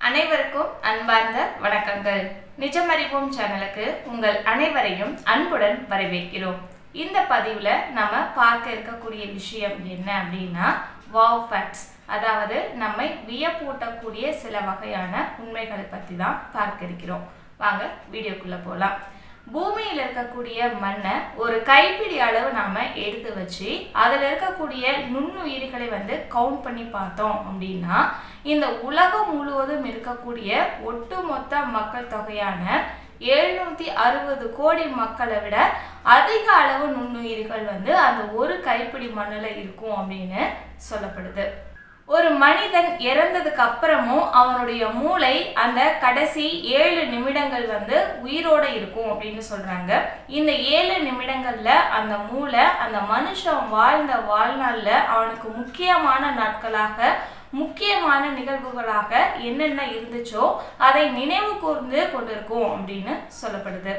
அனைவருக்கும் அன்பார்ந்த வணக்கங்கள் நிஜமறிவோம் சேனலுக்கு உங்கள் அனைவரையும் அன்புடன் வரவேற்கிறோம் இந்த பதிவுல நம்ம பார்க்க இருக்கக்கூடிய விஷயம் என்ன அப்படின்னா வாவ் ஃபேக்ட்ஸ் அதாவது நம்மை வியப்பூட்டக்கூடிய சில வகையான உண்மைகளை பற்றி தான் பார்க்க இருக்கிறோம் வாங்க வீடியோக்குள்ள போகலாம் பூமியில் இருக்கக்கூடிய மண்ணை ஒரு கைப்பிடி அளவு நாம எடுத்து வச்சு அதில் இருக்கக்கூடிய நுண்ணுயிரிகளை வந்து கவுண்ட் பண்ணி பார்த்தோம் அப்படின்னா இந்த உலகம் முழுவதும் இருக்கக்கூடிய ஒட்டுமொத்த மக்கள் தொகையான எழுநூத்தி அறுபது கோடி மக்களை விட அதிக அளவு நுண்ணுயிரிகள் வந்து அந்த ஒரு கைப்பிடி மண்ணில் இருக்கும் அப்படின்னு சொல்லப்படுது ஒரு மனிதன் இறந்ததுக்கு அப்புறமும் அவனுடைய மூளை அந்த கடைசி ஏழு நிமிடங்கள் வந்து உயிரோட இருக்கும் அப்படின்னு சொல்றாங்க இந்த ஏழு நிமிடங்கள்ல அந்த மூளை அந்த மனுஷன் வாழ்ந்த வாழ்நாள்ல அவனுக்கு முக்கியமான நாட்களாக முக்கியமான நிகழ்வுகளாக என்னென்ன இருந்துச்சோ அதை நினைவு கூர்ந்து கொண்டிருக்கும் அப்படின்னு சொல்லப்படுது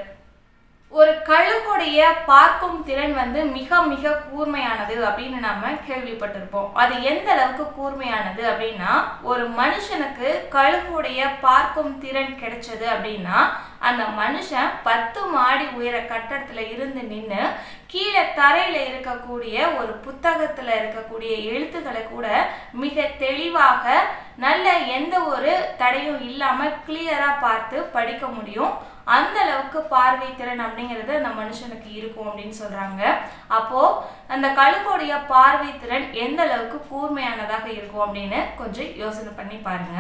ஒரு கழுகுடைய பார்க்கும் திறன் வந்து மிக மிக கூர்மையானது அப்படின்னு நாம கேள்விப்பட்டிருப்போம் அது எந்த அளவுக்கு கூர்மையானது அப்படின்னா ஒரு மனுஷனுக்கு கழுகுடைய பார்க்கும் திறன் கிடைச்சது அப்படின்னா அந்த மனுஷன் பத்து மாடி உயர கட்டடத்துல இருந்து நின்று கீழே தரையில இருக்கக்கூடிய ஒரு புத்தகத்துல இருக்கக்கூடிய எழுத்துக்களை கூட மிக தெளிவாக நல்ல எந்த ஒரு தடையும் இல்லாம கிளியரா பார்த்து படிக்க முடியும் அந்த அளவுக்கு பார்வை திறன் அப்படிங்கிறது அந்த மனுஷனுக்கு இருக்கும் அப்படின்னு சொல்றாங்க அப்போ அந்த கழுகோடைய பார்வை திறன் எந்த அளவுக்கு கூர்மையானதாக இருக்கும் அப்படின்னு கொஞ்சம் யோசனை பண்ணி பாருங்க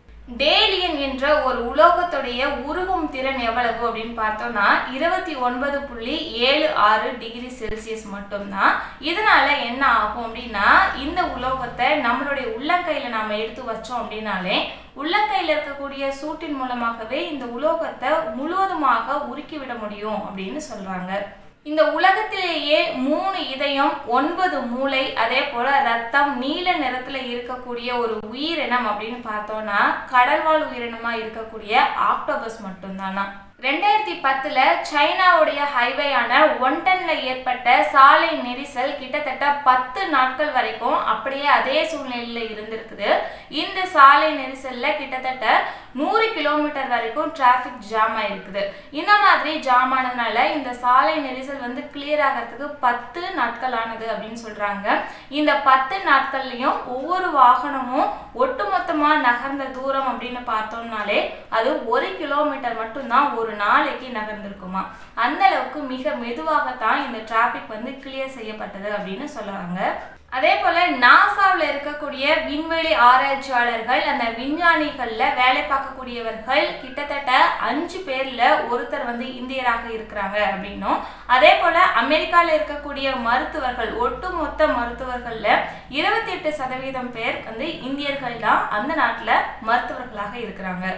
டேலியன் என்ற ஒரு உலோகத்துடைய உருகும் திறன் எவ்வளவு அப்படின்னு பார்த்தோம்னா இருபத்தி ஒன்பது புள்ளி ஏழு ஆறு டிகிரி செல்சியஸ் மட்டும்தான் இதனால என்ன ஆகும் அப்படின்னா இந்த உலோகத்தை நம்மளுடைய உள்ளங்கையில நாம எடுத்து வச்சோம் அப்படின்னாலே உள்ளங்கையில் இருக்கக்கூடிய சூட்டின் மூலமாகவே இந்த உலோகத்தை முழுவதுமாக உருக்கி விட முடியும் அப்படின்னு சொல்றாங்க இந்த உலகத்திலேயே மூணு இதயம் ஒன்பது மூளை அதே போல ரத்தம் நீல நிறத்துல இருக்கக்கூடிய ஒரு உயிரினம் அப்படின்னு பார்த்தோம்னா கடல்வாழ் உயிரினமா இருக்கக்கூடிய ஆக்டோபஸ் மட்டும்தானா ரெண்டாயிரத்தி பத்துல சைனாவுடைய ஹைவேயான ஒன்டன்ல ஏற்பட்ட சாலை நெரிசல் கிட்டத்தட்ட பத்து நாட்கள் வரைக்கும் அப்படியே அதே சூழ்நிலையில இருந்திருக்குது இந்த சாலை நெரிசல்ல கிட்டத்தட்ட நூறு கிலோமீட்டர் வரைக்கும் டிராஃபிக் ஜாம் ஆயிருக்குது இந்த மாதிரி ஜாம் ஆனதுனால இந்த சாலை நெரிசல் வந்து கிளியர் ஆகிறதுக்கு பத்து நாட்கள் ஆனது அப்படின்னு சொல்றாங்க இந்த பத்து நாட்கள்லயும் ஒவ்வொரு வாகனமும் ஒட்டுமொத்தமா நகர்ந்த தூரம் அப்படின்னு பார்த்தோம்னாலே அது ஒரு கிலோமீட்டர் மட்டும்தான் ஒரு நாளைக்கு நகர்ந்திருக்குமா அந்த அளவுக்கு மிக மெதுவாகத்தான் இந்த டிராபிக் வந்து கிளியர் செய்யப்பட்டது அப்படின்னு சொல்லுவாங்க அதே போல நாசாவில் இருக்கக்கூடிய விண்வெளி ஆராய்ச்சியாளர்கள் அந்த விஞ்ஞானிகள்ல வேலை பார்க்கக்கூடியவர்கள் கிட்டத்தட்ட அஞ்சு பேர்ல ஒருத்தர் வந்து இந்தியராக இருக்கிறாங்க அப்படின்னும் அதே போல அமெரிக்கால இருக்கக்கூடிய மருத்துவர்கள் ஒட்டுமொத்த மருத்துவர்கள்ல இருபத்தி எட்டு சதவீதம் பேர் வந்து இந்தியர்கள் தான் அந்த நாட்டுல மருத்துவர்களாக இருக்கிறாங்க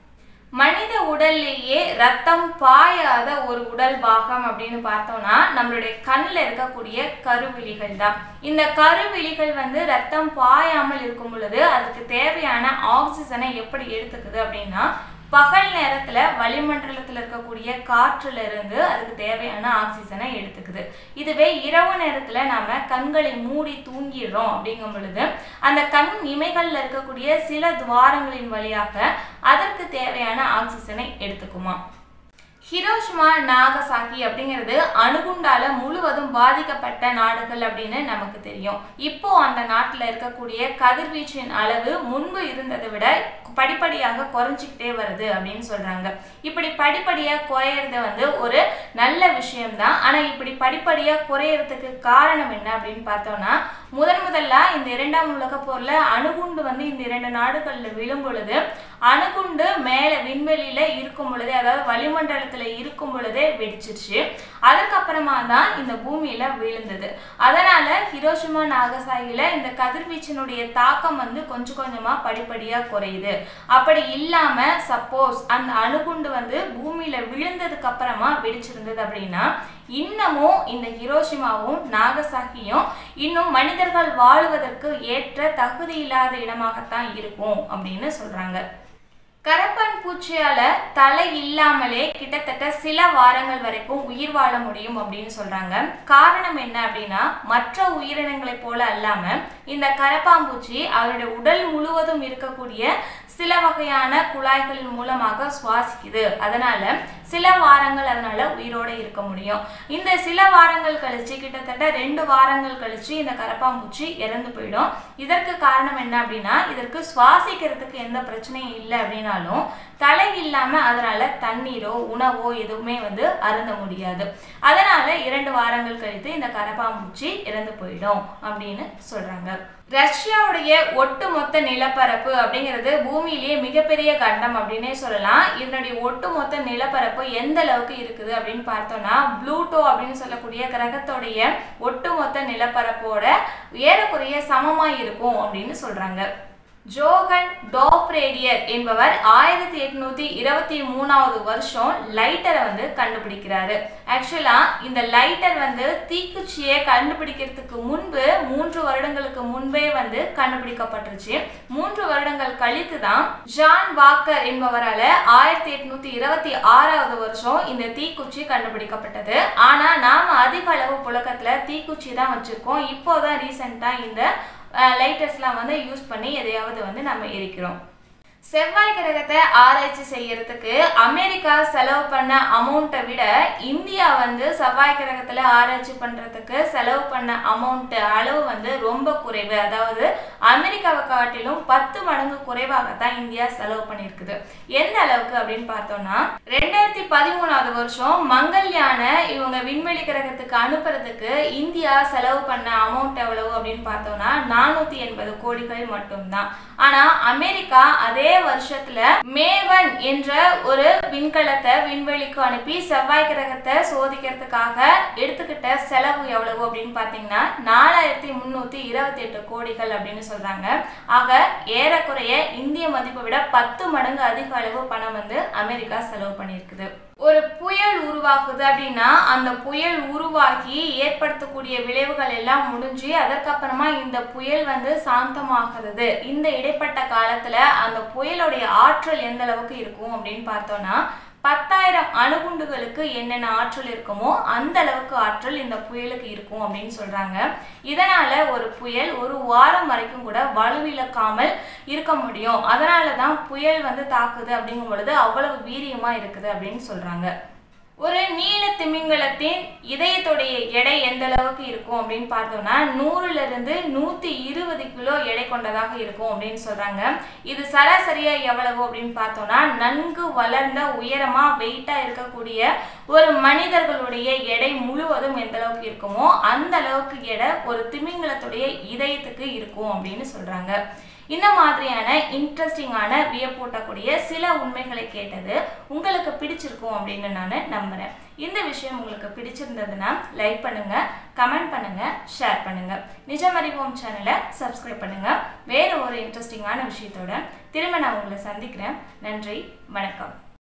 மனித உடல்லேயே ரத்தம் பாயாத ஒரு உடல் பாகம் அப்படின்னு பார்த்தோம்னா நம்மளுடைய கண்ணில் இருக்கக்கூடிய கருவிழிகள் தான் இந்த கருவிழிகள் வந்து ரத்தம் பாயாமல் இருக்கும் பொழுது அதுக்கு தேவையான ஆக்சிஜனை எப்படி எடுத்துக்குது அப்படின்னா பகல் நேரத்துல வளிமண்டலத்துல இருக்கக்கூடிய காற்றுல இருந்து அதுக்கு தேவையான ஆக்சிஜனை எடுத்துக்குது இதுவே இரவு நேரத்துல நாம கண்களை மூடி தூங்கிடுறோம் அப்படிங்கும் பொழுது அந்த கண் இமைகள்ல இருக்கக்கூடிய சில துவாரங்களின் வழியாக அதற்கு தேவையான ஆக்சிஜனை எடுத்துக்குமா ஹிரோஷிமா நாகசாகி அப்படிங்கிறது அணுகுண்டால முழுவதும் பாதிக்கப்பட்ட நாடுகள் அப்படின்னு நமக்கு தெரியும் இப்போ அந்த நாட்டில் இருக்கக்கூடிய கதிர்வீச்சின் அளவு முன்பு இருந்ததை விட படிப்படியாக குறைஞ்சிக்கிட்டே வருது அப்படின்னு சொல்றாங்க இப்படி படிப்படியா குறையிறது வந்து ஒரு நல்ல விஷயம்தான் ஆனா இப்படி படிப்படியா குறையறதுக்கு காரணம் என்ன அப்படின்னு பார்த்தோம்னா முதன் முதல்ல இந்த இரண்டாம் உலக போர்ல அணுகுண்டு வந்து இந்த இரண்டு நாடுகள்ல விழும் பொழுது அணுகுண்டு மேல விண்வெளியில இருக்கும் பொழுதே அதாவது வளிமண்டலத்துல இருக்கும் பொழுதே வெடிச்சிருச்சு அதுக்கப்புறமா தான் இந்த பூமியில விழுந்தது அதனால ஹிரோஷிமா நாகசாகில இந்த கதிர்வீச்சினுடைய தாக்கம் வந்து கொஞ்சம் கொஞ்சமா படிப்படியா குறையுது அப்படி இல்லாம சப்போஸ் அந்த அணுகுண்டு வந்து பூமியில விழுந்ததுக்கு அப்புறமா வெடிச்சிருந்தது அப்படின்னா இன்னமும் இந்த ஹிரோஷிமாவும் நாகசாகியும் இன்னும் மனிதர்கள் வாழுவதற்கு ஏற்ற தகுதி இல்லாத இடமாகத்தான் இருக்கும் அப்படின்னு சொல்றாங்க கரப்பான் பூச்சியால தலை இல்லாமலே கிட்டத்தட்ட சில வாரங்கள் வரைக்கும் உயிர் வாழ முடியும் அப்படின்னு சொல்றாங்க காரணம் என்ன அப்படின்னா மற்ற உயிரினங்களைப் போல அல்லாம இந்த கரப்பாம்பூச்சி அவருடைய உடல் முழுவதும் இருக்கக்கூடிய சில வகையான குழாய்களின் மூலமாக சுவாசிக்குது அதனால சில வாரங்கள் அதனால உயிரோட இருக்க முடியும் இந்த சில வாரங்கள் கழிச்சு கிட்டத்தட்ட ரெண்டு வாரங்கள் கழிச்சு இந்த கரப்பாம்பூச்சி இறந்து போயிடும் இதற்கு காரணம் என்ன அப்படின்னா இதற்கு சுவாசிக்கிறதுக்கு எந்த பிரச்சனையும் இல்லை அப்படின்னாலும் தலை இல்லாம அதனால தண்ணீரோ உணவோ எதுவுமே வந்து அருந்த முடியாது அதனால இரண்டு வாரங்கள் கழித்து இந்த கரப்பாம்பூச்சி இறந்து போயிடும் அப்படின்னு சொல்றாங்க ரஷ்யாவுடைய ஒட்டுமொத்த நிலப்பரப்பு அப்படிங்கிறது பூமியிலேயே மிகப்பெரிய கண்டம் அப்படின்னே சொல்லலாம் இதனுடைய ஒட்டுமொத்த நிலப்பரப்பு எந்த அளவுக்கு இருக்குது அப்படின்னு பார்த்தோம்னா ப்ளூட்டோ அப்படின்னு சொல்லக்கூடிய கிரகத்தோடைய ஒட்டுமொத்த நிலப்பரப்போட ஏறக்குறைய சமமா இருக்கும் அப்படின்னு சொல்றாங்க ஜோகன் டோப்ரேடியர் என்பவர் ஆயிரத்தி எட்நூத்தி இருபத்தி மூணாவது வருஷம் லைட்டரை வந்து கண்டுபிடிக்கிறாரு ஆக்சுவலா இந்த லைட்டர் வந்து தீக்குச்சியை கண்டுபிடிக்கிறதுக்கு முன்பு மூன்று வருடங்களுக்கு முன்பே வந்து கண்டுபிடிக்கப்பட்டுருச்சு மூன்று வருடங்கள் கழித்து தான் ஜான் வாக்கர் என்பவரால் ஆயிரத்தி எட்நூத்தி இருபத்தி ஆறாவது வருஷம் இந்த தீக்குச்சி கண்டுபிடிக்கப்பட்டது ஆனா நாம அதிக அளவு புழக்கத்துல தீக்குச்சி தான் வச்சிருக்கோம் இப்போதான் ரீசெண்டா இந்த லைட்டர்ஸ்லாம் வந்து யூஸ் பண்ணி எதையாவது வந்து நம்ம எரிக்கிறோம் செவ்வாய் கிரகத்தை ஆராய்ச்சி செய்யறதுக்கு அமெரிக்கா செலவு பண்ண அமௌண்ட்டை விட இந்தியா வந்து செவ்வாய் கிரகத்துல ஆராய்ச்சி பண்றதுக்கு செலவு பண்ண அமௌண்ட் அளவு வந்து ரொம்ப குறைவு அதாவது அமெரிக்காவை காட்டிலும் பத்து மடங்கு குறைவாகத்தான் இந்தியா செலவு பண்ணியிருக்குது எந்த அளவுக்கு அப்படின்னு பார்த்தோம்னா ரெண்டாயிரத்தி பதிமூணாவது வருஷம் மங்கள்யான இவங்க விண்வெளி கிரகத்துக்கு அனுப்புறதுக்கு இந்தியா செலவு பண்ண அமௌண்ட் எவ்வளவு அப்படின்னு பார்த்தோம்னா நானூத்தி எண்பது கோடிகள் மட்டும்தான் ஆனா அமெரிக்கா அதே வருஷத்துல மேவன் என்ற ஒரு விண்கலத்தை விண்வெளிக்கு அனுப்பி செவ்வாய் கிரகத்தை சோதிக்கிறதுக்காக எடுத்துக்கிட்ட செலவு எவ்வளவு அப்படின்னு பாத்தீங்கன்னா நாலாயிரத்தி முன்னூத்தி இருபத்தி எட்டு கோடிகள் அப்படின்னு சொல்றாங்க ஆக ஏறக்குறைய இந்திய மதிப்பை விட பத்து மடங்கு அதிக அளவு பணம் வந்து அமெரிக்கா செலவு பண்ணியிருக்குது ஒரு புயல் உருவாகுது அப்படின்னா அந்த புயல் உருவாகி ஏற்படுத்தக்கூடிய விளைவுகள் எல்லாம் முடிஞ்சு அதற்கப்புறமா இந்த புயல் வந்து சாந்தமாகிறது இந்த இடைப்பட்ட காலத்துல அந்த புயலுடைய ஆற்றல் எந்த அளவுக்கு இருக்கும் அப்படின்னு பார்த்தோம்னா பத்தாயிரம் அணுகுண்டுகளுக்கு என்னென்ன ஆற்றல் இருக்குமோ அந்த அளவுக்கு ஆற்றல் இந்த புயலுக்கு இருக்கும் அப்படின்னு சொல்றாங்க இதனால ஒரு புயல் ஒரு வாரம் வரைக்கும் கூட வலுவிழக்காமல் இருக்க முடியும் அதனால தான் புயல் வந்து தாக்குது அப்படிங்கும் பொழுது அவ்வளவு வீரியமா இருக்குது அப்படின்னு சொல்றாங்க ஒரு நீல திமிங்கலத்தின் இதயத்துடைய எடை எந்த அளவுக்கு இருக்கும் அப்படின்னு பார்த்தோம்னா நூறுல இருந்து நூத்தி இருபது கிலோ எடை கொண்டதாக இருக்கும் அப்படின்னு சொல்றாங்க இது சராசரியா எவ்வளவு அப்படின்னு பார்த்தோம்னா நன்கு வளர்ந்த உயரமா வெயிட்டா இருக்கக்கூடிய ஒரு மனிதர்களுடைய எடை முழுவதும் எந்த அளவுக்கு இருக்குமோ அந்த அளவுக்கு எடை ஒரு திமிங்கலத்துடைய இதயத்துக்கு இருக்கும் அப்படின்னு சொல்றாங்க இந்த மாதிரியான இன்ட்ரெஸ்டிங்கான வியப்பூட்டக்கூடிய சில உண்மைகளை கேட்டது உங்களுக்கு பிடிச்சிருக்கும் அப்படின்னு நான் நம்புறேன் இந்த விஷயம் உங்களுக்கு பிடிச்சிருந்ததுன்னா லைக் பண்ணுங்க கமெண்ட் பண்ணுங்க ஷேர் பண்ணுங்க நிஜமறிவோம் சேனலை சப்ஸ்கிரைப் பண்ணுங்க வேற ஒரு இன்ட்ரெஸ்டிங்கான விஷயத்தோட திரும்ப நான் உங்களை சந்திக்கிறேன் நன்றி வணக்கம்